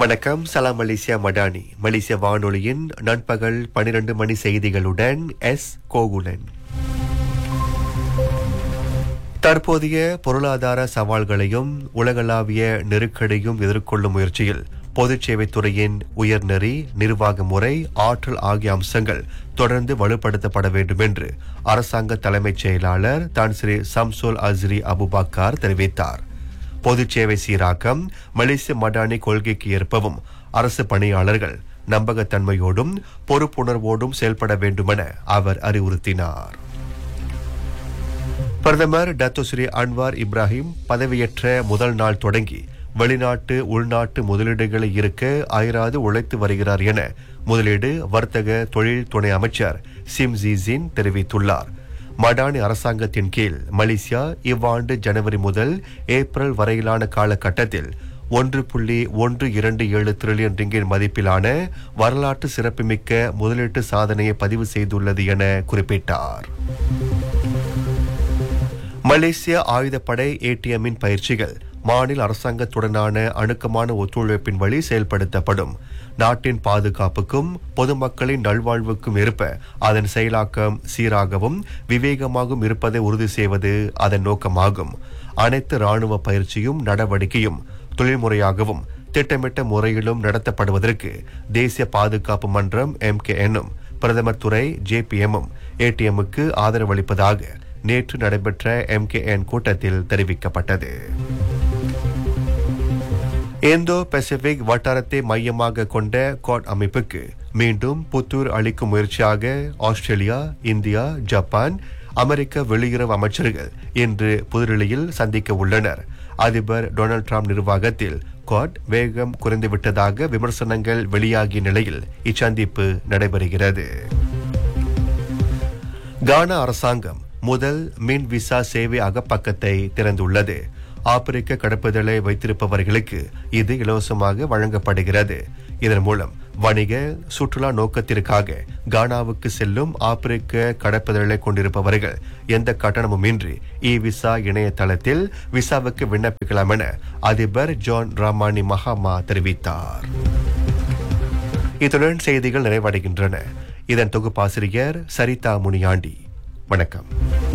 வணக்கம் சலாம் மலேசியா மடானி மலேசிய வானொலியின் நண்பகல் 12 மணி செய்திகளுடன் எஸ் கோகுலன் தற்போதைய பொருளாதார சவால்களையும் உலகளாவிய நெருக்கடியும் எதிர்கொள்ளும் முயற்சியில் பொதுச் சேவைத்துறையின் உயர்நெறி நிர்வாக முறை ஆற்றல் ஆகிய அம்சங்கள் தொடர்ந்து வலுப்படுத்தப்பட வேண்டும் என்று அரசாங்க தலைமைச் செயலாளர் தான் ஸ்ரீ சம்சுல் அஸ்ரி அபுபக்கார் தெரிவித்தார் பொதுச் சேவை சீராக்கம் மலேசிய மடானி கொள்கைக்கு ஏற்பவும் அரசு பணியாளர்கள் நம்பகத்தன்மையோடும் பொறுப்புணர்வோடும் செயல்பட வேண்டுமென அவர் அறிவுறுத்தினார் பிரதமர் டத்து ஸ்ரீ அன்வார் இப்ராஹிம் பதவியேற்ற முதல் நாள் தொடங்கி வெளிநாட்டு உள்நாட்டு முதலீடுகளை இருக்க அயராது உழைத்து வருகிறார் என முதலீடு வர்த்தக தொழில் துணை அமைச்சர் சிம் ஜீசின் தெரிவித்துள்ளார் மடானி அரசாங்கத்தின் கீழ் மலேசியா இவ்வாண்டு ஜனவரி முதல் ஏப்ரல் வரையிலான காலகட்டத்தில் ஒன்று புள்ளி ஒன்று இரண்டு ஏழு டிரில்லியன் ரிங்கின் மதிப்பிலான வரலாற்று சிறப்புமிக்க முதலீட்டு சாதனையை பதிவு செய்துள்ளது என குறிப்பிட்டார் மலேசிய ஆயுதப்படை ஏடிஎம்மின் பயிற்சிகள் மாநில அரசாங்கத்துடனான அணுக்கமான ஒத்துழைப்பின் வழி செயல்படுத்தப்படும் நாட்டின் பாதுகாப்புக்கும் பொதுமக்களின் நல்வாழ்வுக்கும் இருப்ப அதன் செயலாக்கம் சீராகவும் விவேகமாகவும் இருப்பதை உறுதி செய்வது அதன் நோக்கமாகும் அனைத்து ராணுவ பயிற்சியும் நடவடிக்கையும் தொழில்முறையாகவும் திட்டமிட்ட முறையிலும் நடத்தப்படுவதற்கு தேசிய பாதுகாப்பு மன்றம் எம்கேஎன்னும் பிரதமர் துறை ஜேபிஎம்மும் ஏடிஎம்முக்கு ஆதரவளிப்பதாக நேற்று நடைபெற்ற எம்கேஎன் கூட்டத்தில் தெரிவிக்கப்பட்டது இந்தோ பசிபிக் வட்டாரத்தை மையமாக கொண்ட கோட் அமைப்புக்கு மீண்டும் புத்தூர் அளிக்கும் முயற்சியாக ஆஸ்திரேலியா இந்தியா ஜப்பான் அமெரிக்க வெளியுறவு அமைச்சர்கள் இன்று புதுடில்லியில் சந்திக்க உள்ளனர் அதிபர் டொனால்ட் ட்ரம்ப் நிர்வாகத்தில் காட் வேகம் குறைந்துவிட்டதாக விமர்சனங்கள் வெளியாகிய நிலையில் இச்சந்திப்பு நடைபெறுகிறது கானா அரசாங்கம் முதல் மின் விசா சேவை அகப்பக்கத்தை திறந்துள்ளது ஆப்பிரிக்க கடப்புதலை வைத்திருப்பவர்களுக்கு இது இலவசமாக வழங்கப்படுகிறது இதன் மூலம் வணிக சுற்றுலா நோக்கத்திற்காக கானாவுக்கு செல்லும் ஆப்பிரிக்க கடப்புதலை கொண்டிருப்பவர்கள் எந்த கட்டணமும் இன்றி இ விசா இணையதளத்தில் விசாவுக்கு விண்ணப்பிக்கலாம் என அதிபர் ஜான் ராமானி மஹாமா தெரிவித்தார் இத்துடன் செய்திகள் நிறைவடைகின்றன இதன் தொகுப்பாசிரியர் சரிதா முனியாண்டி வணக்கம்